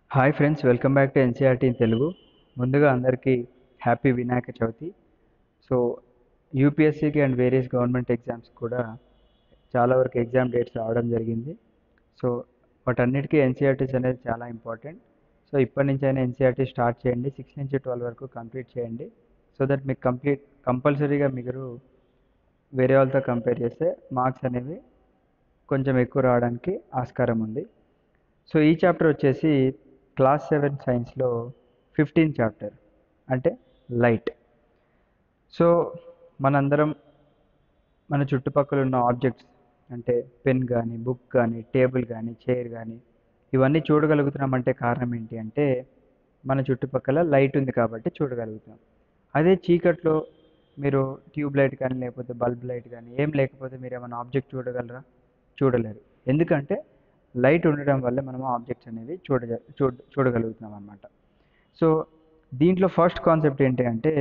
hi friends welcome back to NCERT in Telugu ముందుగా అందరికీ happy Vinayaka Chavithi so యూపీఎస్సీకి అండ్ వేరియస్ గవర్నమెంట్ ఎగ్జామ్స్ కూడా చాలా వరకు ఎగ్జామ్ డేట్స్ రావడం జరిగింది సో వాటన్నిటికీ ఎన్సీఆర్టీస్ అనేది చాలా ఇంపార్టెంట్ సో ఇప్పటి నుంచి అయినా ఎన్సీఆర్టీ స్టార్ట్ చేయండి సిక్స్ నుంచి ట్వెల్వ్ వరకు కంప్లీట్ చేయండి సో దట్ మీకు కంప్లీట్ కంపల్సరీగా మీరు వేరే వాళ్ళతో కంపేర్ చేస్తే మార్క్స్ అనేవి కొంచెం ఎక్కువ రావడానికి ఆస్కారం ఉంది సో ఈ చాప్టర్ వచ్చేసి క్లాస్ సెవెన్ సైన్స్లో ఫిఫ్టీన్ చాప్టర్ అంటే లైట్ సో మనందరం మన చుట్టుపక్కల ఉన్న ఆబ్జెక్ట్స్ అంటే పెన్ కానీ బుక్ కానీ టేబుల్ కానీ చైర్ కానీ ఇవన్నీ చూడగలుగుతున్నామంటే కారణం ఏంటి అంటే మన చుట్టుపక్కల లైట్ ఉంది కాబట్టి చూడగలుగుతున్నాం అదే చీకట్లో మీరు ట్యూబ్ లైట్ కానీ లేకపోతే బల్బ్ లైట్ కానీ ఏం లేకపోతే మీరు ఏమైనా ఆబ్జెక్ట్ చూడగలరా చూడలేరు ఎందుకంటే లైట్ ఉండడం వల్ల మనం ఆబ్జెక్ట్స్ అనేవి చూడ చూడ చూడగలుగుతున్నాం అనమాట సో దీంట్లో ఫస్ట్ కాన్సెప్ట్ ఏంటి అంటే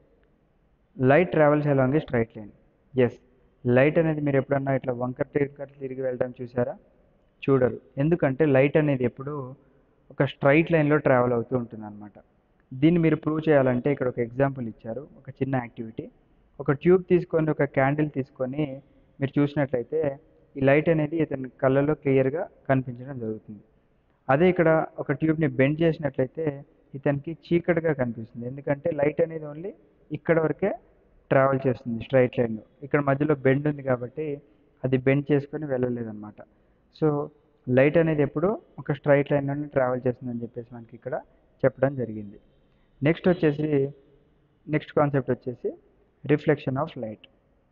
light travels along a straight line as light అనేది మీరు ఎప్పుడన్నా ఇట్లా వంకర తిరిగి తిరిగి వెళ్ళడం చూసారా చూడరు ఎందుకంటే లైట్ అనేది ఎప్పుడు ఒక స్ట్రైట్ లైన్లో ట్రావెల్ అవుతూ ఉంటుంది అనమాట దీన్ని మీరు ప్రూవ్ చేయాలంటే ఇక్కడ ఒక ఎగ్జాంపుల్ ఇచ్చారు ఒక చిన్న యాక్టివిటీ ఒక ట్యూబ్ తీసుకొని ఒక క్యాండిల్ తీసుకొని మీరు చూసినట్లయితే ఈ లైట్ అనేది ఇతని కళ్ళలో క్లియర్గా కనిపించడం జరుగుతుంది అదే ఇక్కడ ఒక ట్యూబ్ని బెండ్ చేసినట్లయితే ఇతనికి చీకటిగా కనిపిస్తుంది ఎందుకంటే లైట్ అనేది ఓన్లీ ఇక్కడ వరకే ట్రావెల్ చేస్తుంది స్ట్రైట్ లైన్లో ఇక్కడ మధ్యలో బెండ్ ఉంది కాబట్టి అది బెండ్ చేసుకొని వెళ్ళలేదన్నమాట సో లైట్ అనేది ఎప్పుడు ఒక స్ట్రైట్ లైన్లోనే ట్రావెల్ చేస్తుందని చెప్పేసి మనకి ఇక్కడ చెప్పడం జరిగింది నెక్స్ట్ వచ్చేసి నెక్స్ట్ కాన్సెప్ట్ వచ్చేసి reflection of light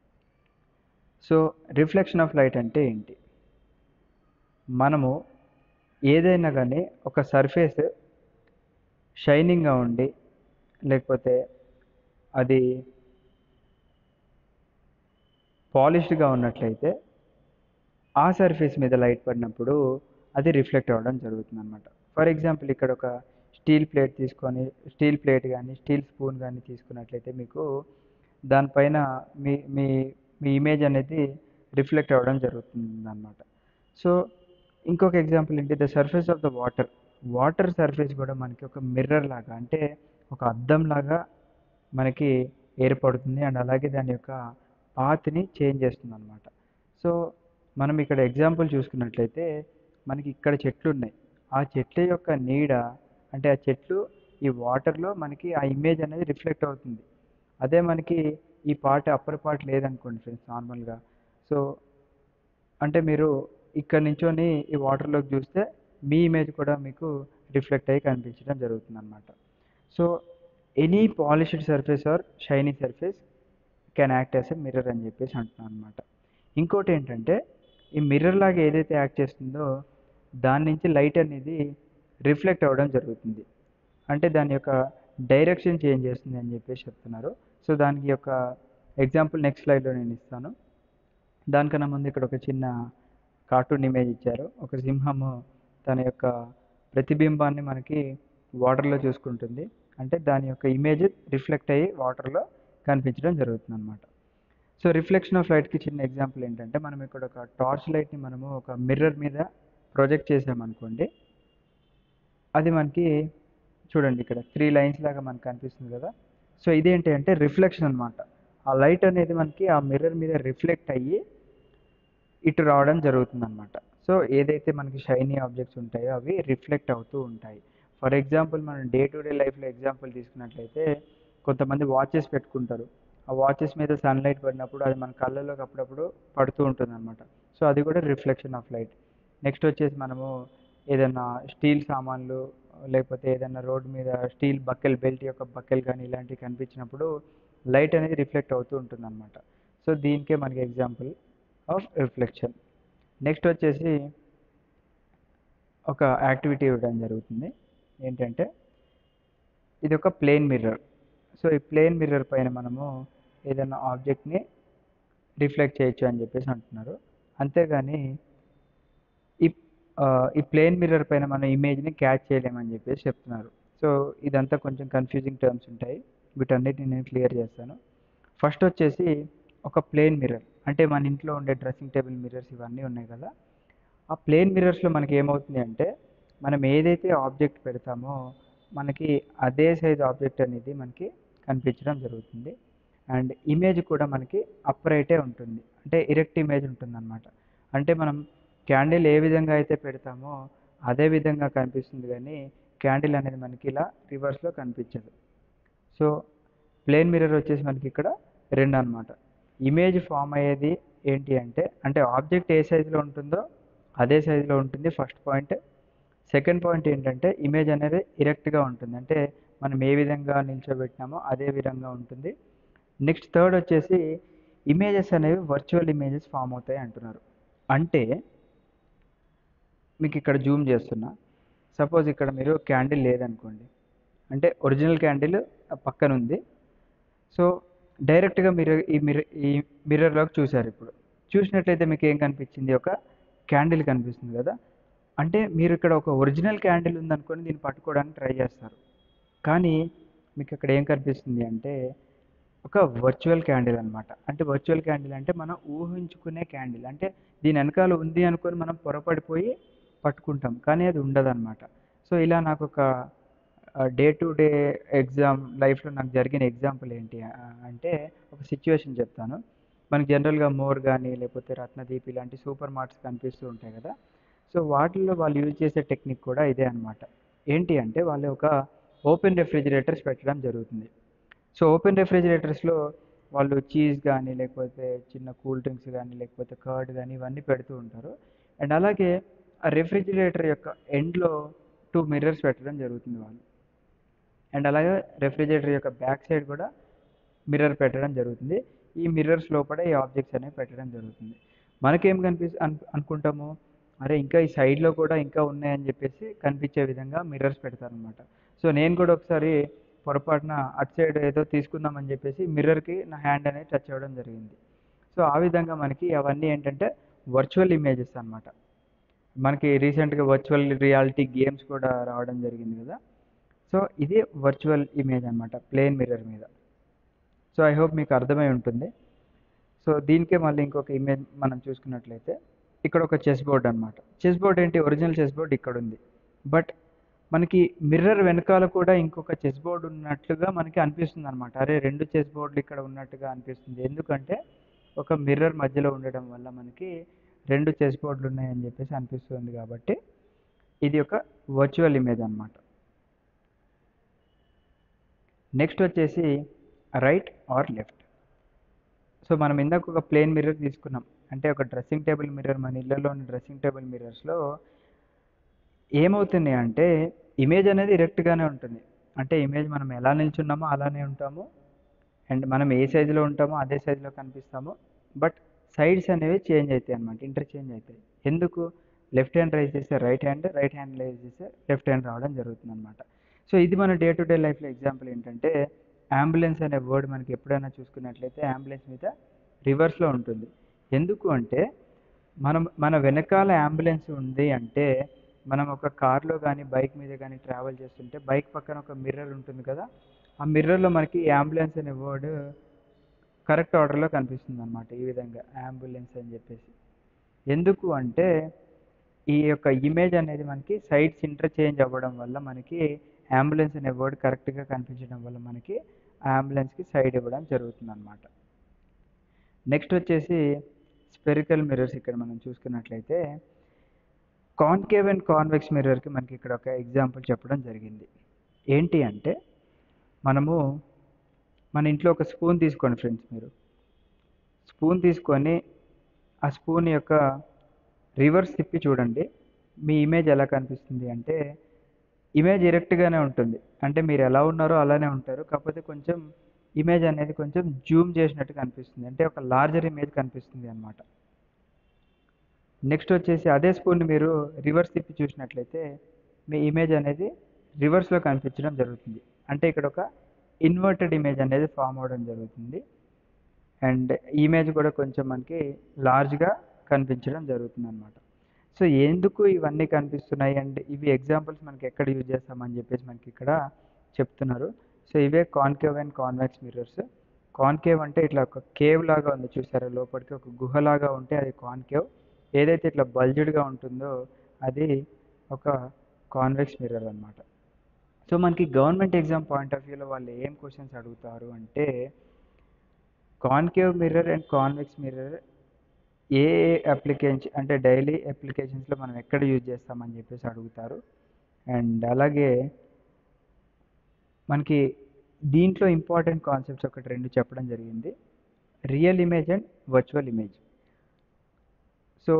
so reflection of light అంటే ఏంటి మనము ఏదైనా కానీ ఒక సర్ఫేస్ షైనింగ్గా ఉండి లేకపోతే అది పాలిష్డ్గా ఉన్నట్లయితే ఆ సర్ఫేస్ మీద లైట్ పడినప్పుడు అది రిఫ్లెక్ట్ అవ్వడం జరుగుతుంది అనమాట ఫర్ ఎగ్జాంపుల్ ఇక్కడ ఒక స్టీల్ ప్లేట్ తీసుకొని స్టీల్ ప్లేట్ కానీ స్టీల్ స్పూన్ కానీ తీసుకున్నట్లయితే మీకు దానిపైన మీ మీ మీ ఇమేజ్ అనేది రిఫ్లెక్ట్ అవ్వడం జరుగుతుంది అనమాట సో ఇంకొక ఎగ్జాంపుల్ ఏంటి the surface of the water water surface కూడా మనకి ఒక మిర్రర్ లాగా అంటే ఒక అద్దం లాగా మనకి ఏర్పడుతుంది అండ్ అలాగే దాని యొక్క పాత్ని చేంజ్ చేస్తుంది అనమాట సో మనం ఇక్కడ ఎగ్జాంపుల్ చూసుకున్నట్లయితే మనకి ఇక్కడ చెట్లు ఉన్నాయి ఆ చెట్ల యొక్క నీడ అంటే ఆ చెట్లు ఈ వాటర్లో మనకి ఆ ఇమేజ్ అనేది రిఫ్లెక్ట్ అవుతుంది అదే మనకి ఈ పార్ట్ అప్పర్ పార్ట్ లేదనుకోండి ఫ్రెండ్స్ నార్మల్గా సో అంటే మీరు ఇక్కడ నుంచొని ఈ వాటర్లోకి చూస్తే మీ ఇమేజ్ కూడా మీకు రిఫ్లెక్ట్ అయ్యి కనిపించడం జరుగుతుంది అనమాట so any polished surface or shiny surface can act as a mirror అని చెప్పేసి అంటున్నాను అనమాట ఇంకోటి ఏంటంటే ఈ మిర్రర్ లాగా ఏదైతే యాక్ట్ చేస్తుందో దాని నుంచి లైట్ అనేది రిఫ్లెక్ట్ అవ్వడం జరుగుతుంది అంటే దాని యొక్క డైరెక్షన్ చేంజ్ చేస్తుంది అని చెప్పేసి చెప్తున్నారు సో దానికి యొక్క ఎగ్జాంపుల్ నెక్స్ట్ స్లైడ్లో నేను ఇస్తాను దానికన్నా ముందు ఇక్కడ ఒక చిన్న కార్టూన్ ఇమేజ్ ఇచ్చారు ఒక సింహము తన యొక్క ప్రతిబింబాన్ని మనకి వాటర్లో చూసుకుంటుంది అంటే దాని యొక్క ఇమేజ్ రిఫ్లెక్ట్ అయ్యి వాటర్లో కనిపించడం జరుగుతుంది అనమాట సో రిఫ్లెక్షన్ ఆఫ్ లైట్కి చిన్న ఎగ్జాంపుల్ ఏంటంటే మనం ఇక్కడ ఒక టార్చ్ లైట్ని మనము ఒక మిర్రర్ మీద ప్రొజెక్ట్ చేసామనుకోండి అది మనకి చూడండి ఇక్కడ త్రీ లైన్స్ లాగా మనకు కనిపిస్తుంది కదా సో ఇదేంటి అంటే రిఫ్లెక్షన్ అనమాట ఆ లైట్ అనేది మనకి ఆ మిర్రర్ మీద రిఫ్లెక్ట్ అయ్యి ఇటు రావడం జరుగుతుంది అనమాట సో ఏదైతే మనకి షైనీ ఆబ్జెక్ట్స్ ఉంటాయో అవి రిఫ్లెక్ట్ అవుతూ ఉంటాయి ఫర్ ఎగ్జాంపుల్ మనం డే టు డే లైఫ్లో ఎగ్జాంపుల్ తీసుకున్నట్లయితే కొంతమంది వాచెస్ పెట్టుకుంటారు ఆ వాచెస్ మీద సన్లైట్ పడినప్పుడు అది మన కళ్ళలోకి అప్పుడప్పుడు పడుతూ ఉంటుంది అనమాట సో అది కూడా రిఫ్లెక్షన్ ఆఫ్ లైట్ నెక్స్ట్ వచ్చేసి మనము ఏదైనా స్టీల్ సామాన్లు లేకపోతే ఏదైనా రోడ్ మీద స్టీల్ బకెల్ బెల్ట్ యొక్క బకెల్ కానీ ఇలాంటివి కనిపించినప్పుడు లైట్ అనేది రిఫ్లెక్ట్ అవుతూ ఉంటుంది అనమాట సో దీనికే మనకి ఎగ్జాంపుల్ ఆఫ్ రిఫ్లెక్షన్ నెక్స్ట్ వచ్చేసి ఒక యాక్టివిటీ ఇవ్వడం జరుగుతుంది ఏంటంటే ఇది ఒక ప్లేన్ మిర్రర్ సో ఈ ప్లేన్ మిర్రర్ పైన మనము ఏదైనా ఆబ్జెక్ట్ని రిఫ్లెక్ట్ చేయొచ్చు అని చెప్పేసి అంటున్నారు అంతేగాని ఈ ఈ ప్లేన్ మిర్రర్ పైన మన ఇమేజ్ని క్యాచ్ చేయలేమని చెప్పేసి చెప్తున్నారు సో ఇదంతా కొంచెం కన్ఫ్యూజింగ్ టర్మ్స్ ఉంటాయి వీటన్నిటిని నేను క్లియర్ చేస్తాను ఫస్ట్ వచ్చేసి ఒక ప్లేన్ మిర్రర్ అంటే మన ఇంట్లో ఉండే డ్రెస్సింగ్ టేబుల్ మిర్రర్స్ ఇవన్నీ ఉన్నాయి కదా ఆ ప్లేన్ మిర్రర్స్లో మనకి ఏమవుతుంది అంటే మనం ఏదైతే ఆబ్జెక్ట్ పెడతామో మనకి అదే సైజ్ ఆబ్జెక్ట్ అనేది మనకి కనిపించడం జరుగుతుంది అండ్ ఇమేజ్ కూడా మనకి అప్రైటే ఉంటుంది అంటే ఇరెక్ట్ ఇమేజ్ ఉంటుంది అనమాట అంటే మనం క్యాండిల్ ఏ విధంగా అయితే పెడతామో అదే విధంగా కనిపిస్తుంది కానీ క్యాండిల్ అనేది మనకి ఇలా రివర్స్లో కనిపించదు సో ప్లేన్ మిర్రర్ వచ్చేసి మనకి ఇక్కడ రెండు అనమాట ఇమేజ్ ఫామ్ అయ్యేది ఏంటి అంటే అంటే ఆబ్జెక్ట్ ఏ సైజులో ఉంటుందో అదే సైజులో ఉంటుంది ఫస్ట్ పాయింట్ సెకండ్ పాయింట్ ఏంటంటే ఇమేజ్ అనేది ఇరెక్ట్గా ఉంటుంది అంటే మనం ఏ విధంగా నిల్చోబెట్టినామో అదే విధంగా ఉంటుంది నెక్స్ట్ థర్డ్ వచ్చేసి ఇమేజెస్ అనేవి వర్చువల్ ఇమేజెస్ ఫామ్ అవుతాయి అంటున్నారు అంటే మీకు ఇక్కడ జూమ్ చేస్తున్నా సపోజ్ ఇక్కడ మీరు క్యాండిల్ లేదనుకోండి అంటే ఒరిజినల్ క్యాండిల్ పక్కన ఉంది సో డైరెక్ట్గా మీరు ఈ మిర్రర్ ఈ మిర్రర్లోకి చూసారు ఇప్పుడు చూసినట్లయితే మీకు ఏం కనిపించింది ఒక క్యాండిల్ కనిపిస్తుంది కదా అంటే మీరు ఇక్కడ ఒక ఒరిజినల్ క్యాండిల్ ఉందనుకొని దీన్ని పట్టుకోవడానికి ట్రై చేస్తారు కానీ మీకు ఇక్కడ ఏం కనిపిస్తుంది అంటే ఒక వర్చువల్ క్యాండిల్ అనమాట అంటే వర్చువల్ క్యాండిల్ అంటే మనం ఊహించుకునే క్యాండిల్ అంటే దీని వెనకాల ఉంది అనుకొని మనం పొరపడిపోయి పట్టుకుంటాం కానీ అది ఉండదన్నమాట సో ఇలా నాకు ఒక డే టు డే ఎగ్జామ్ లైఫ్లో నాకు జరిగిన ఎగ్జాంపుల్ ఏంటి ఆ, అంటే ఒక సిచ్యువేషన్ చెప్తాను మనకి జనరల్గా మోర్ కానీ లేకపోతే రత్నదీప్ ఇలాంటి సూపర్ మార్ట్స్ కనిపిస్తూ ఉంటాయి కదా సో వాటిల్లో వాళ్ళు యూజ్ చేసే టెక్నిక్ కూడా ఇదే అనమాట ఏంటి అంటే వాళ్ళు ఒక ఓపెన్ రెఫ్రిజిరేటర్స్ పెట్టడం జరుగుతుంది సో ఓపెన్ రెఫ్రిజిరేటర్స్లో వాళ్ళు చీజ్ కానీ లేకపోతే చిన్న కూల్ డ్రింక్స్ కానీ లేకపోతే కర్డ్ కానీ ఇవన్నీ పెడుతూ ఉంటారు అండ్ అలాగే ఆ రెఫ్రిజిరేటర్ యొక్క ఎండ్లో టూ మిర్రర్స్ పెట్టడం జరుగుతుంది వాళ్ళు అండ్ అలాగే రెఫ్రిజిరేటర్ యొక్క బ్యాక్ సైడ్ కూడా మిర్రర్ పెట్టడం జరుగుతుంది ఈ మిర్రర్స్ లోపల ఈ ఆబ్జెక్ట్స్ అనేవి పెట్టడం జరుగుతుంది మనకేం కనిపి అను అనుకుంటాము అరే ఇంకా ఈ సైడ్లో కూడా ఇంకా ఉన్నాయని చెప్పేసి కనిపించే విధంగా మిర్రర్స్ పెడతారనమాట సో నేను కూడా ఒకసారి పొరపాటున అటు సైడ్ ఏదో తీసుకుందామని చెప్పేసి మిర్రర్కి నా హ్యాండ్ అనేది టచ్ అవ్వడం జరిగింది సో ఆ విధంగా మనకి అవన్నీ ఏంటంటే వర్చువల్ ఇమేజెస్ అన్నమాట మనకి రీసెంట్గా వర్చువల్ రియాలిటీ గేమ్స్ కూడా రావడం జరిగింది కదా సో ఇది వర్చువల్ ఇమేజ్ అన్నమాట ప్లేన్ మిర్రర్ మీద సో ఐ హోప్ మీకు అర్థమై ఉంటుంది సో దీనికే మళ్ళీ ఇంకొక ఇమేజ్ మనం చూసుకున్నట్లయితే ఇక్కడ ఒక చెస్ బోర్డ్ అనమాట చెస్ బోర్డ్ ఏంటి ఒరిజినల్ చెస్ బోర్డ్ ఇక్కడ ఉంది బట్ మనకి మిర్రర్ వెనకాల కూడా ఇంకొక చెస్ బోర్డ్ ఉన్నట్లుగా మనకి అనిపిస్తుంది అనమాట అరే రెండు చెస్ బోర్డులు ఇక్కడ ఉన్నట్టుగా అనిపిస్తుంది ఎందుకంటే ఒక మిర్రర్ మధ్యలో ఉండడం వల్ల మనకి రెండు చెస్ బోర్డులు ఉన్నాయని చెప్పేసి అనిపిస్తుంది కాబట్టి ఇది ఒక వర్చువల్ ఇమేజ్ అన్నమాట నెక్స్ట్ వచ్చేసి రైట్ ఆర్ లెఫ్ట్ సో మనం ఇందాక ఒక ప్లేన్ మిర్రర్ తీసుకున్నాం అంటే ఒక డ్రెస్సింగ్ టేబుల్ మిర్రర్ మన ఇళ్ళలోని డ్రెస్సింగ్ టేబుల్ మిర్రర్స్లో ఏమవుతుంది అంటే ఇమేజ్ అనేది ఇరెక్ట్గానే ఉంటుంది అంటే ఇమేజ్ మనం ఎలా నిల్చున్నామో అలానే ఉంటాము అండ్ మనం ఏ సైజులో ఉంటామో అదే సైజులో కనిపిస్తాము బట్ సైడ్స్ అనేవి చేంజ్ అవుతాయి అనమాట ఇంటర్చేంజ్ అవుతాయి ఎందుకు లెఫ్ట్ హ్యాండ్ రైజ్ చేస్తే right hand right hand raise చేస్తే లెఫ్ట్ హ్యాండ్ రావడం జరుగుతుంది అనమాట సో ఇది మన డే టు డే లైఫ్లో ఎగ్జాంపుల్ ఏంటంటే అంబులెన్స్ అనే వర్డ్ మనకి ఎప్పుడైనా చూసుకున్నట్లయితే అంబులెన్స్ మీద రివర్స్లో ఉంటుంది ఎందుకు అంటే మనం మన వెనకాల అంబులెన్స్ ఉంది అంటే మనం ఒక కార్లో కానీ బైక్ మీద కానీ ట్రావెల్ చేస్తుంటే బైక్ పక్కన ఒక మిర్రర్ ఉంటుంది కదా ఆ మిర్రర్లో మనకి అంబులెన్స్ అనే వర్డ్ కరెక్ట్ ఆర్డర్లో కనిపిస్తుంది అనమాట ఈ విధంగా అంబులెన్స్ అని చెప్పేసి ఎందుకు అంటే ఈ యొక్క ఇమేజ్ అనేది మనకి సైడ్స్ ఇంటర్చేంజ్ అవ్వడం వల్ల మనకి అంబులెన్స్ అనే వర్డ్ కరెక్ట్గా కనిపించడం వల్ల మనకి ఆ అంబులెన్స్కి సైడ్ ఇవ్వడం జరుగుతుంది అనమాట నెక్స్ట్ వచ్చేసి స్పెరికల్ మిర్రర్స్ ఇక్కడ మనం చూసుకున్నట్లయితే కాన్కేవ్ అండ్ కాన్వెక్స్ మిర్రర్కి మనకి ఇక్కడ ఒక ఎగ్జాంపుల్ చెప్పడం జరిగింది ఏంటి అంటే మనము మన ఇంట్లో ఒక స్పూన్ తీసుకోండి ఫ్రెండ్స్ మీరు స్పూన్ తీసుకొని ఆ స్పూన్ యొక్క రివర్స్ తిప్పి చూడండి మీ ఇమేజ్ ఎలా కనిపిస్తుంది అంటే ఇమేజ్ ఎరెక్ట్గానే ఉంటుంది అంటే మీరు ఎలా ఉన్నారో అలానే ఉంటారు కాకపోతే కొంచెం ఇమేజ్ అనేది కొంచెం జూమ్ చేసినట్టు కనిపిస్తుంది అంటే ఒక లార్జర్ ఇమేజ్ కనిపిస్తుంది అనమాట నెక్స్ట్ వచ్చేసి అదే స్పూన్ మీరు రివర్స్ తిప్పి చూసినట్లయితే మీ ఇమేజ్ అనేది రివర్స్లో కనిపించడం జరుగుతుంది అంటే ఇక్కడ ఒక ఇన్వర్టెడ్ ఇమేజ్ అనేది ఫామ్ అవ్వడం జరుగుతుంది అండ్ ఇమేజ్ కూడా కొంచెం మనకి లార్జ్గా కనిపించడం జరుగుతుంది అనమాట సో ఎందుకు ఇవన్నీ కనిపిస్తున్నాయి అండ్ ఇవి ఎగ్జాంపుల్స్ మనకి ఎక్కడ యూజ్ చేస్తామని చెప్పేసి మనకి ఇక్కడ చెప్తున్నారు సో ఇవే concave and convex mirrors concave అంటే ఇట్లా ఒక కేవ్ లాగా ఉంది చూసారా లోపలికి ఒక గుహలాగా ఉంటే అది కాన్కేవ్ ఏదైతే ఇట్లా బల్జ్డ్గా ఉంటుందో అది ఒక కాన్వెక్స్ మిర్రర్ అనమాట సో మనకి గవర్నమెంట్ ఎగ్జామ్ పాయింట్ ఆఫ్ వ్యూలో వాళ్ళు ఏం క్వశ్చన్స్ అడుగుతారు అంటే concave mirror and convex mirror ఏ అప్లికేషన్ అంటే డైలీ అప్లికేషన్స్లో మనం ఎక్కడ యూజ్ చేస్తామని చెప్పేసి అడుగుతారు అండ్ అలాగే మనకి దీంట్లో ఇంపార్టెంట్ కాన్సెప్ట్స్ ఒకటి రెండు చెప్పడం జరిగింది real image and virtual image so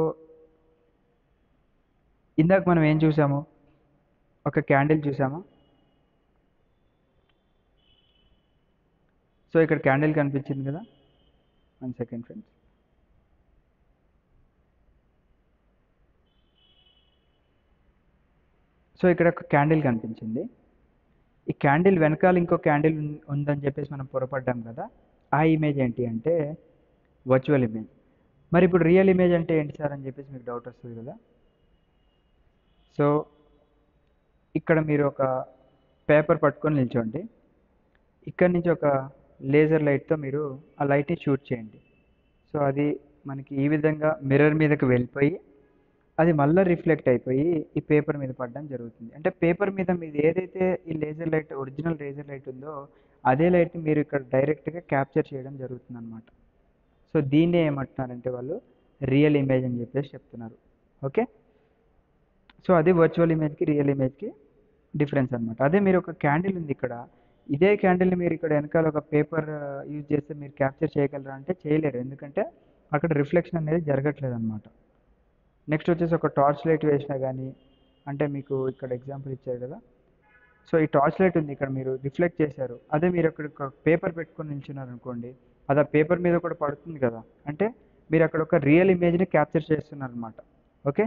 ఇందాక మనం ఏం చూసాము ఒక క్యాండిల్ చూసామా సో ఇక్కడ క్యాండిల్ కనిపించింది కదా వన్ సెకండ్ ఫ్రెండ్స్ సో ఇక్కడ ఒక క్యాండిల్ కనిపించింది ఈ క్యాండిల్ వెనకాల ఇంకో క్యాండిల్ ఉందని చెప్పేసి మనం పొరపడ్డాం కదా ఆ ఇమేజ్ ఏంటి అంటే వర్చువల్ ఇమేజ్ మరి ఇప్పుడు రియల్ ఇమేజ్ అంటే ఏంటి సార్ అని చెప్పేసి మీకు డౌట్ వస్తుంది కదా సో ఇక్కడ మీరు ఒక పేపర్ పట్టుకొని నిల్చోండి ఇక్కడ నుంచి ఒక లేజర్ లైట్తో మీరు ఆ లైట్ని షూట్ చేయండి సో అది మనకి ఈ విధంగా మిర్రర్ మీదకి వెళ్ళిపోయి అది మళ్ళీ రిఫ్లెక్ట్ అయిపోయి ఈ పేపర్ మీద పడడం జరుగుతుంది అంటే పేపర్ మీద మీది ఏదైతే ఈ laser light original laser light ఉందో అదే లైట్ని మీరు ఇక్కడ డైరెక్ట్గా క్యాప్చర్ చేయడం జరుగుతుంది అనమాట సో దీన్నే ఏమంటున్నారంటే వాళ్ళు రియల్ ఇమేజ్ అని చెప్పేసి చెప్తున్నారు ఓకే సో అది వర్చువల్ ఇమేజ్కి రియల్ ఇమేజ్కి డిఫరెన్స్ అనమాట అదే మీరు ఒక క్యాండిల్ ఉంది ఇక్కడ ఇదే క్యాండిల్ని మీరు ఇక్కడ వెనకాల ఒక పేపర్ యూజ్ చేస్తే మీరు క్యాప్చర్ చేయగలరా అంటే చేయలేరు ఎందుకంటే అక్కడ రిఫ్లెక్షన్ అనేది జరగట్లేదు అనమాట నెక్స్ట్ వచ్చేసి ఒక టార్చ్ లైట్ వేసినా కానీ అంటే మీకు ఇక్కడ ఎగ్జాంపుల్ ఇచ్చారు కదా సో ఈ టార్చ్ లైట్ ఉంది ఇక్కడ మీరు రిఫ్లెక్ట్ చేశారు అదే మీరు అక్కడ ఒక పేపర్ పెట్టుకొని నిల్చున్నారు అనుకోండి అది ఆ పేపర్ మీద కూడా పడుతుంది కదా అంటే మీరు అక్కడ ఒక రియల్ ఇమేజ్ని క్యాప్చర్ చేస్తున్నారు అనమాట ఓకే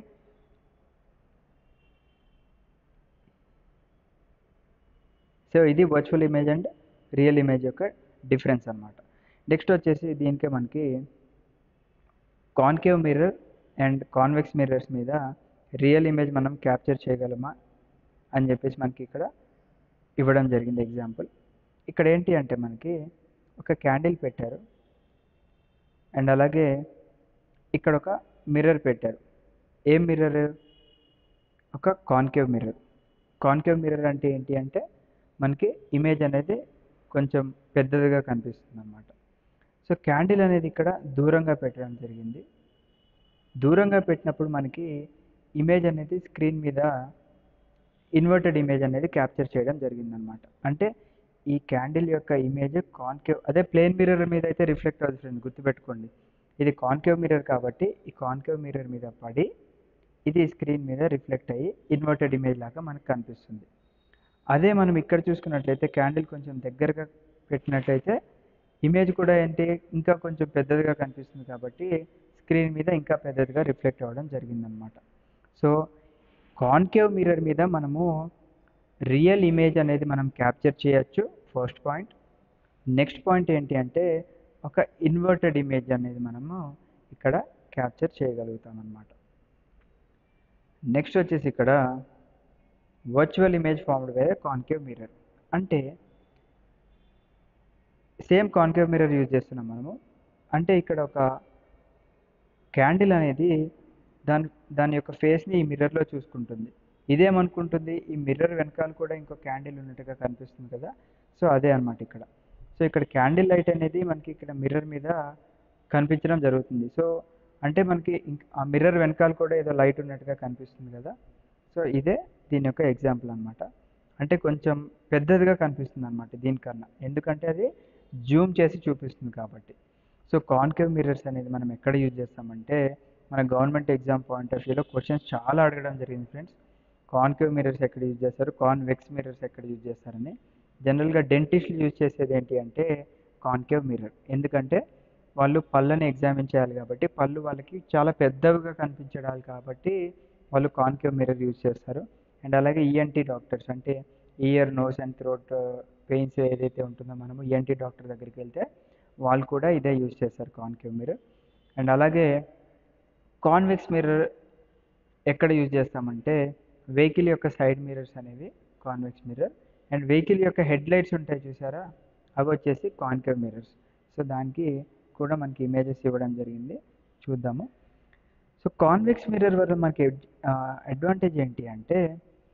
సో ఇది virtual image and real image యొక్క డిఫరెన్స్ అనమాట నెక్స్ట్ వచ్చేసి దీనికే మనకి concave mirror and convex mirrors మీద రియల్ ఇమేజ్ మనం క్యాప్చర్ చేయగలమా అని చెప్పేసి మనకి ఇక్కడ ఇవ్వడం జరిగింది ఎగ్జాంపుల్ ఇక్కడ ఏంటి అంటే మనకి ఒక క్యాండిల్ పెట్టారు అండ్ అలాగే ఇక్కడ ఒక మిర్రర్ పెట్టారు ఏం మిర్రర్ ఒక కాన్కేవ్ మిర్రర్ కాన్కేవ్ మిర్రర్ అంటే ఏంటి అంటే మనకి ఇమేజ్ అనేది కొంచెం పెద్దదిగా కనిపిస్తుంది అనమాట సో క్యాండిల్ అనేది ఇక్కడ దూరంగా పెట్టడం జరిగింది దూరంగా పెట్టినప్పుడు మనకి ఇమేజ్ అనేది స్క్రీన్ మీద ఇన్వర్టెడ్ ఇమేజ్ అనేది క్యాప్చర్ చేయడం జరిగిందనమాట అంటే ఈ క్యాండిల్ యొక్క ఇమేజ్ కాన్కేవ్ అదే ప్లేన్ మిర్రర్ మీద అయితే రిఫ్లెక్ట్ అవుతుంది ఫ్రెండ్ గుర్తుపెట్టుకోండి ఇది కాన్కేవ్ మిర్రర్ కాబట్టి ఈ కాన్కేవ్ మిర్రర్ మీద పడి ఇది స్క్రీన్ మీద రిఫ్లెక్ట్ అయ్యి ఇన్వర్టెడ్ ఇమేజ్ లాగా మనకు కనిపిస్తుంది అదే మనం ఇక్కడ చూసుకున్నట్లయితే క్యాండిల్ కొంచెం దగ్గరగా పెట్టినట్లయితే ఇమేజ్ కూడా ఏంటి ఇంకా కొంచెం పెద్దదిగా కనిపిస్తుంది కాబట్టి స్క్రీన్ మీద ఇంకా పెద్దదిగా రిఫ్లెక్ట్ అవ్వడం జరిగిందనమాట సో కాన్కేవ్ మిర్రర్ మీద మనము రియల్ ఇమేజ్ అనేది మనం క్యాప్చర్ చేయొచ్చు ఫస్ట్ పాయింట్ నెక్స్ట్ పాయింట్ ఏంటి అంటే ఒక ఇన్వర్టెడ్ ఇమేజ్ అనేది మనము ఇక్కడ క్యాప్చర్ చేయగలుగుతాం అన్నమాట నెక్స్ట్ వచ్చేసి ఇక్కడ virtual image formed by concave mirror అంటే సేమ్ కాన్కేవ్ మిర్రర్ యూజ్ చేస్తున్నాం మనము అంటే ఇక్కడ ఒక క్యాండిల్ అనేది దాని దాని యొక్క ఫేస్ని ఈ మిర్రర్లో చూసుకుంటుంది ఇదేమనుకుంటుంది ఈ మిర్రర్ వెనకాల కూడా ఇంకో క్యాండిల్ ఉన్నట్టుగా కనిపిస్తుంది కదా సో అదే అనమాట ఇక్కడ సో ఇక్కడ క్యాండిల్ లైట్ అనేది మనకి ఇక్కడ మిర్రర్ మీద కనిపించడం జరుగుతుంది సో అంటే మనకి ఇంక- ఆ మిర్రర్ వెనకాల కూడా ఏదో లైట్ ఉన్నట్టుగా కనిపిస్తుంది కదా సో ఇదే దీని యొక్క ఎగ్జాంపుల్ అనమాట అంటే కొంచెం పెద్దదిగా కనిపిస్తుంది అనమాట దీనికన్నా ఎందుకంటే అది జూమ్ చేసి చూపిస్తుంది కాబట్టి సో కాన్కేవ్ మిర్రర్స్ అనేది మనం ఎక్కడ యూజ్ చేస్తామంటే మన గవర్నమెంట్ ఎగ్జామ్ పాయింట్ ఆఫ్ వ్యూలో క్వశ్చన్స్ చాలా అడగడం జరిగింది ఫ్రెండ్స్ కాన్కేవ్ మిర్రర్స్ ఎక్కడ యూజ్ చేస్తారు కాన్వెక్స్ మిర్రర్స్ ఎక్కడ యూజ్ చేస్తారని జనరల్గా డెంటిస్ట్లు యూజ్ చేసేది ఏంటి అంటే కాన్కేవ్ మిర్రర్ ఎందుకంటే వాళ్ళు పళ్ళని ఎగ్జామిన్ చేయాలి కాబట్టి పళ్ళు వాళ్ళకి చాలా పెద్దవిగా కనిపించడాలి కాబట్టి వాళ్ళు కాన్కేవ్ మిర్రర్ యూజ్ చేస్తారు అండ్ అలాగే ఈఎన్టీ డాక్టర్స్ అంటే ear nose and throat pains ఏదైతే ఉంటుందో మనము ఈఎన్టీ డాక్టర్ దగ్గరికి వెళ్తే వాళ్ళు కూడా ఇదే యూజ్ చేస్తారు కాన్కేవ్ మిర్రర్ అండ్ అలాగే కాన్వెక్స్ మిర్రర్ ఎక్కడ యూజ్ చేస్తామంటే వెహికల్ యొక్క సైడ్ మిర్రర్స్ అనేవి కాన్వెక్స్ మిర్రర్ అండ్ వెహికల్ యొక్క హెడ్ లైట్స్ ఉంటాయి చూసారా అవి వచ్చేసి కాన్కేవ్ మిర్రర్స్ సో దానికి కూడా మనకి ఇమేజెస్ ఇవ్వడం జరిగింది చూద్దాము సో కాన్వెక్స్ మిర్రర్ వల్ల మనకి అడ్వాంటేజ్ ఏంటి అంటే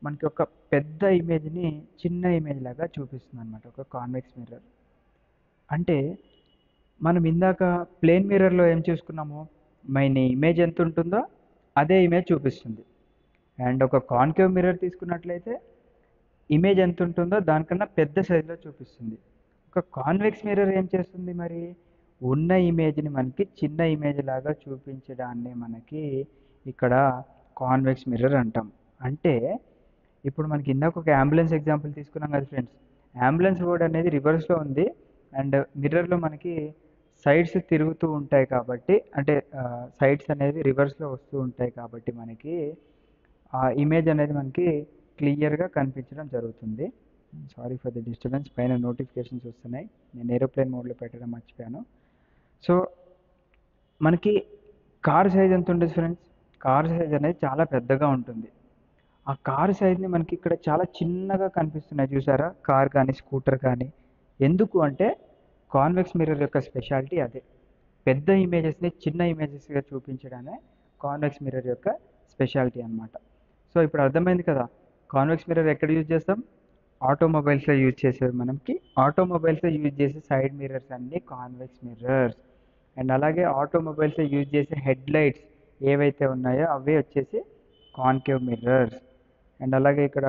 మనకి ఒక పెద్ద ఇమేజ్ని చిన్న ఇమేజ్ లాగా చూపిస్తుంది అనమాట ఒక కాన్వెక్స్ మిర్రర్ అంటే మనం ఇందాక ప్లేన్ మిర్రర్లో ఏం చూసుకున్నాము మన ఇమేజ్ ఎంత ఉంటుందో అదే ఇమేజ్ చూపిస్తుంది అండ్ ఒక కాన్కేవ్ మిర్రర్ తీసుకున్నట్లయితే ఇమేజ్ ఎంత ఉంటుందో దానికన్నా పెద్ద సైజులో చూపిస్తుంది ఒక కాన్వెక్స్ మిర్రర్ ఏం చేస్తుంది మరి ఉన్న ఇమేజ్ని మనకి చిన్న ఇమేజ్ లాగా చూపించడాన్ని మనకి ఇక్కడ కాన్వెక్స్ మిర్రర్ అంటాం అంటే ఇప్పుడు మనకి ఇందాక ఒక అంబులెన్స్ ఎగ్జాంపుల్ తీసుకున్నాం కదా ఫ్రెండ్స్ అంబులెన్స్ రోడ్ అనేది రివర్స్లో ఉంది అండ్ మిర్రర్లో మనకి సైడ్స్ తిరుగుతూ ఉంటాయి కాబట్టి అంటే సైడ్స్ అనేది రివర్స్లో వస్తూ ఉంటాయి కాబట్టి మనకి ఆ ఇమేజ్ అనేది మనకి క్లియర్గా కనిపించడం జరుగుతుంది సారీ ఫర్ ది డిస్టర్బెన్స్ పైన నోటిఫికేషన్స్ వస్తున్నాయి నేను ఏరోప్లేన్ మోడ్లో పెట్టడం మర్చిపోయాను సో మనకి కార్ సైజ్ ఎంత ఉంటుంది ఫ్రెండ్స్ కార్ సైజ్ అనేది చాలా పెద్దగా ఉంటుంది ఆ కార్ సైజ్ని మనకి ఇక్కడ చాలా చిన్నగా కనిపిస్తున్నాయి చూసారా కార్ కానీ స్కూటర్ కానీ ఎందుకు అంటే కాన్వెక్స్ మిర్రర్ యొక్క స్పెషాలిటీ అదే పెద్ద ఇమేజెస్ని చిన్న ఇమేజెస్గా చూపించడమే కాన్వెక్స్ మిర్రర్ యొక్క స్పెషాలిటీ అనమాట సో ఇప్పుడు అర్థమైంది కదా కాన్వెక్స్ మిర్రర్ ఎక్కడ యూజ్ చేస్తాం ఆటోమొబైల్స్లో యూజ్ చేసేవి మనకి ఆటోమొబైల్స్లో యూజ్ చేసే సైడ్ మిర్రర్స్ అన్నీ కాన్వెక్స్ మిర్రర్స్ అండ్ అలాగే ఆటోమొబైల్స్లో యూజ్ చేసే హెడ్ లైట్స్ ఏవైతే ఉన్నాయో అవే వచ్చేసి కాన్కేవ్ మిర్రర్స్ అండ్ అలాగే ఇక్కడ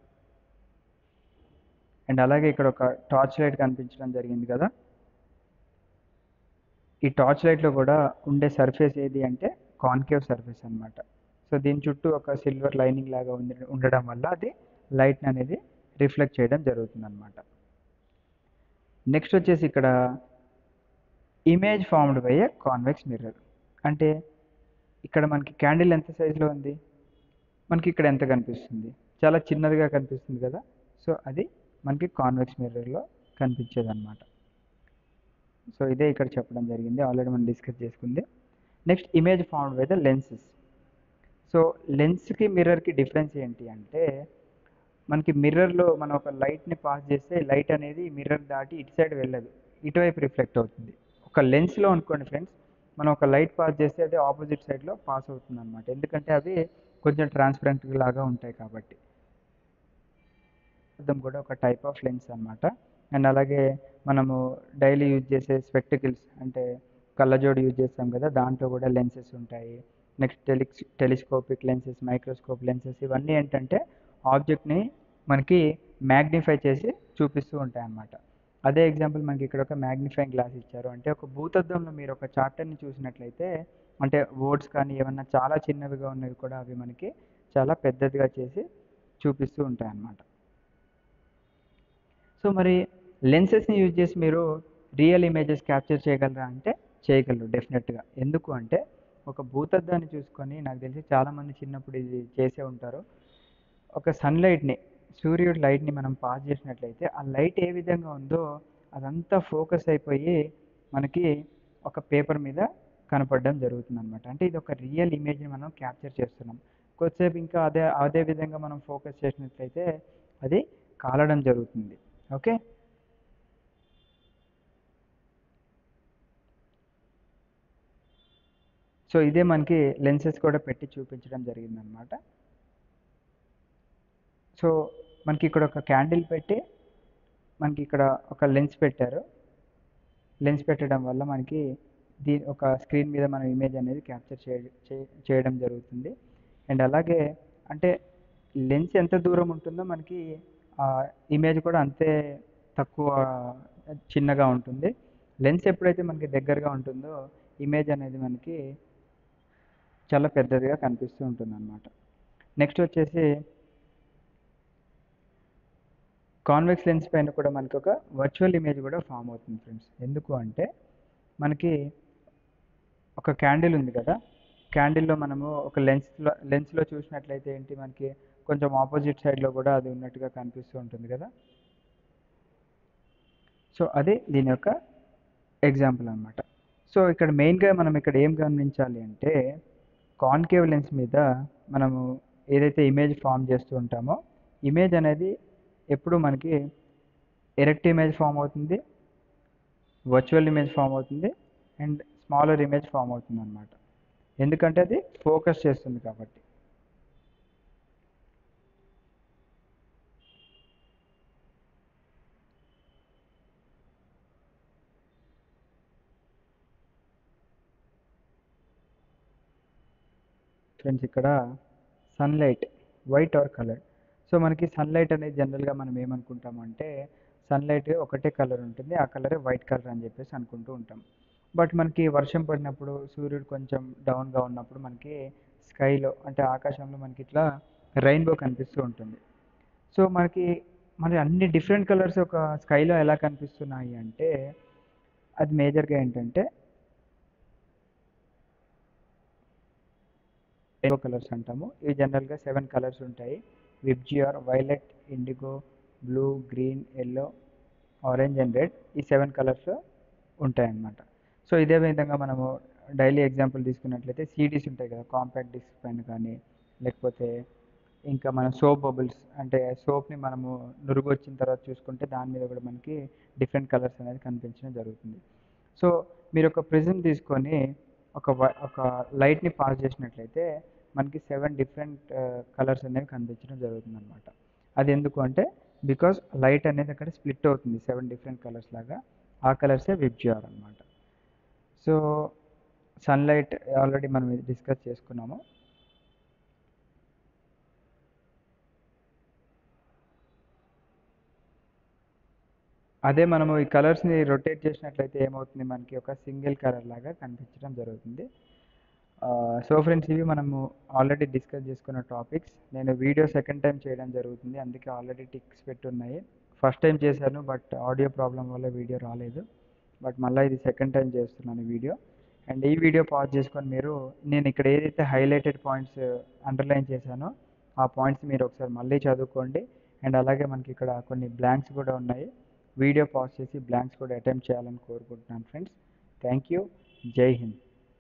అండ్ అలాగే ఇక్కడ ఒక టార్చ్ లైట్ కనిపించడం జరిగింది కదా ఈ టార్చ్ లైట్లో కూడా ఉండే సర్ఫేస్ ఏది అంటే కాన్కేవ్ సర్ఫేస్ అనమాట సో దీని చుట్టూ ఒక సిల్వర్ లైనింగ్ లాగా ఉంది ఉండడం వల్ల అది లైట్ అనేది రిఫ్లెక్ట్ చేయడం జరుగుతుంది అనమాట నెక్స్ట్ వచ్చేసి ఇక్కడ image formed by a convex mirror అంటే ఇక్కడ మనకి క్యాండిల్ ఎంత సైజులో ఉంది మనకి ఇక్కడ ఎంత కనిపిస్తుంది చాలా చిన్నదిగా కనిపిస్తుంది కదా సో అది మనకి కాన్వెక్స్ మిర్రర్లో కనిపించేది అనమాట సో ఇదే ఇక్కడ చెప్పడం జరిగింది ఆల్రెడీ మనం డిస్కస్ చేసుకుంది next image formed by the lenses so లెన్స్కి మిర్రర్కి డిఫరెన్స్ ఏంటి అంటే మనకి మిర్రర్లో మనం ఒక లైట్ని పాస్ చేస్తే లైట్ అనేది మిర్రర్ దాటి ఇటు సైడ్ వెళ్ళదు ఇటువైపు రిఫ్లెక్ట్ అవుతుంది ఒక లెన్స్లో అనుకోండి ఫ్రెండ్స్ మనం ఒక లైట్ పాస్ చేస్తే అది ఆపోజిట్ సైడ్లో పాస్ అవుతుంది అనమాట ఎందుకంటే అవి కొంచెం ట్రాన్స్పరెంట్ లాగా ఉంటాయి కాబట్టి అర్థం కూడా ఒక టైప్ ఆఫ్ లెన్స్ అనమాట అండ్ అలాగే మనము డైలీ యూజ్ చేసే స్పెక్టికల్స్ అంటే కళ్ళజోడు యూజ్ చేస్తాం కదా దాంట్లో కూడా లెన్సెస్ ఉంటాయి నెక్స్ట్ టెలిక్స్ టెలిస్కోపిక్ లెన్సెస్ మైక్రోస్కోప్ లెన్సెస్ ఇవన్నీ ఏంటంటే ఆబ్జెక్ట్ని మనకి మ్యాగ్నిఫై చేసి చూపిస్తూ ఉంటాయి అన్నమాట అదే ఎగ్జాంపుల్ మనకి ఇక్కడ ఒక మ్యాగ్నిఫైయింగ్ గ్లాస్ ఇచ్చారు అంటే ఒక భూతద్దంలో మీరు ఒక చార్టర్ని చూసినట్లయితే అంటే వర్డ్స్ కానీ ఏమన్నా చాలా చిన్నవిగా ఉన్నవి కూడా అవి మనకి చాలా పెద్దదిగా చేసి చూపిస్తూ ఉంటాయి అన్నమాట సో మరి లెన్సెస్ని యూజ్ చేసి మీరు రియల్ ఇమేజెస్ క్యాప్చర్ చేయగలరా అంటే చేయగలరు డెఫినెట్గా ఎందుకు అంటే ఒక భూతద్దాన్ని చూసుకొని నాకు తెలిసి చాలామంది చిన్నప్పుడు ఇది చేసే ఉంటారు ఒక సన్లైట్ని సూర్యుడి లైట్ని మనం పాస్ చేసినట్లయితే ఆ లైట్ ఏ విధంగా ఉందో అదంతా ఫోకస్ అయిపోయి మనకి ఒక పేపర్ మీద కనపడడం జరుగుతుంది అనమాట అంటే ఇది ఒక రియల్ ఇమేజ్ని మనం క్యాప్చర్ చేస్తున్నాం కొద్దిసేపు ఇంకా అదే అదే విధంగా మనం ఫోకస్ చేసినట్లయితే అది కాలడం జరుగుతుంది ఓకే సో ఇదే మనకి లెన్సెస్ కూడా పెట్టి చూపించడం జరిగిందనమాట సో మనకి ఇక్కడ ఒక క్యాండిల్ పెట్టి మనకి ఇక్కడ ఒక లెన్స్ పెట్టారు లెన్స్ పెట్టడం వల్ల మనకి దీ ఒక స్క్రీన్ మీద మనం ఇమేజ్ అనేది క్యాప్చర్ చేయడం జరుగుతుంది అండ్ అలాగే అంటే లెన్స్ ఎంత దూరం ఉంటుందో మనకి ఇమేజ్ కూడా అంతే తక్కువ చిన్నగా ఉంటుంది లెన్స్ ఎప్పుడైతే మనకి దగ్గరగా ఉంటుందో ఇమేజ్ అనేది మనకి చాలా పెద్దదిగా కనిపిస్తూ ఉంటుంది అనమాట నెక్స్ట్ వచ్చేసి కాన్వెక్స్ లెన్స్ పైన కూడా మనకి ఒక వర్చువల్ ఇమేజ్ కూడా ఫామ్ అవుతుంది ఫ్రెండ్స్ ఎందుకు అంటే మనకి ఒక క్యాండిల్ ఉంది కదా క్యాండిల్లో మనము ఒక లెన్స్లో లెన్స్లో చూసినట్లయితే ఏంటి మనకి కొంచెం ఆపోజిట్ సైడ్లో కూడా అది ఉన్నట్టుగా కనిపిస్తూ ఉంటుంది కదా సో అది దీని యొక్క ఎగ్జాంపుల్ అనమాట సో ఇక్కడ మెయిన్గా మనం ఇక్కడ ఏం గమనించాలి అంటే కాన్కేవ్ లెన్స్ మీద మనము ఏదైతే ఇమేజ్ ఫామ్ చేస్తూ ఉంటామో ఇమేజ్ అనేది ఎప్పుడు మనకి ఎరెక్ట్ ఇమేజ్ ఫామ్ అవుతుంది వర్చువల్ ఇమేజ్ ఫామ్ అవుతుంది అండ్ స్మాలర్ ఇమేజ్ ఫామ్ అవుతుంది అనమాట ఎందుకంటే అది ఫోకస్ చేస్తుంది కాబట్టి ఫ్రెండ్స్ ఇక్కడ sunlight white or colour so మనకి సన్లైట్ అనేది జనరల్గా మనం ఏమనుకుంటామంటే సన్లైట్ ఒకటే కలర్ ఉంటుంది ఆ కలరే వైట్ కలర్ అని చెప్పేసి అనుకుంటూ ఉంటాం బట్ మనకి వర్షం పడినప్పుడు సూర్యుడు కొంచెం డౌన్గా ఉన్నప్పుడు మనకి స్కైలో అంటే ఆకాశంలో మనకి ఇట్లా రెయిన్బో కనిపిస్తూ ఉంటుంది సో మనకి మరి అన్ని డిఫరెంట్ కలర్స్ ఒక స్కైలో ఎలా కనిపిస్తున్నాయి అంటే అది మేజర్గా ఏంటంటే రెయిన్బో కలర్స్ అంటాము ఇవి జనరల్గా సెవెన్ కలర్స్ ఉంటాయి VIBGYOR violet indigo blue green yellow orange and red ఈ సెవెన్ కలర్స్ ఉంటాయన్నమాట సో ఇదే విధంగా మనము డైలీ ఎగ్జాంపుల్ తీసుకున్నట్లయితే సీడీస్ ఉంటాయి కదా కాంపాక్ట్ డిస్క్ పైన కానీ లేకపోతే ఇంకా మన సోప్ బబుల్స్ అంటే సోప్ని మనము నురుగు వచ్చిన తర్వాత చూసుకుంటే దాని మీద కూడా మనకి డిఫరెంట్ కలర్స్ అనేది కనిపించడం జరుగుతుంది సో మీరు ఒక ప్రిజం తీసుకొని ఒక వ- ఒక లైట్ని పాస్ చేసినట్లయితే మనకి సెవెన్ డిఫరెంట్ కలర్స్ అనేవి కనిపించడం జరుగుతుంది అనమాట అది ఎందుకు అంటే బికాస్ లైట్ అనేది అక్కడ స్ప్లిట్ అవుతుంది సెవెన్ డిఫరెంట్ కలర్స్ లాగా ఆ కలర్సే విబ్జిఆర్ అనమాట సో సన్లైట్ ఆల్రెడీ మనం డిస్కస్ చేసుకున్నాము అదే మనము ఈ కలర్స్ని రొటేట్ చేసినట్లయితే ఏమవుతుంది మనకి ఒక సింగిల్ కలర్ లాగా కనిపించడం జరుగుతుంది సో ఫ్రెండ్స్ ఇవి మనము ఆల్రెడీ డిస్కస్ చేసుకున్న టాపిక్స్ నేను వీడియో సెకండ్ టైం చేయడం జరుగుతుంది అందుకే ఆల్రెడీ టిక్స్ పెట్టున్నాయి ఫస్ట్ టైం చేశాను బట్ ఆడియో ప్రాబ్లం వల్ల వీడియో రాలేదు బట్ మళ్ళీ ఇది సెకండ్ టైం చేస్తున్నాను వీడియో అండ్ ఈ వీడియో పాజ్ చేసుకొని మీరు నేను ఇక్కడ ఏదైతే హైలైటెడ్ పాయింట్స్ అండర్లైన్ చేశానో ఆ పాయింట్స్ మీరు ఒకసారి మళ్ళీ చదువుకోండి అండ్ అలాగే మనకి ఇక్కడ కొన్ని బ్లాంక్స్ కూడా ఉన్నాయి వీడియో పాజ్ చేసి బ్లాంక్స్ కూడా అటెంప్ట్ చేయాలని కోరుకుంటున్నాను ఫ్రెండ్స్ థ్యాంక్ యూ జై హింద్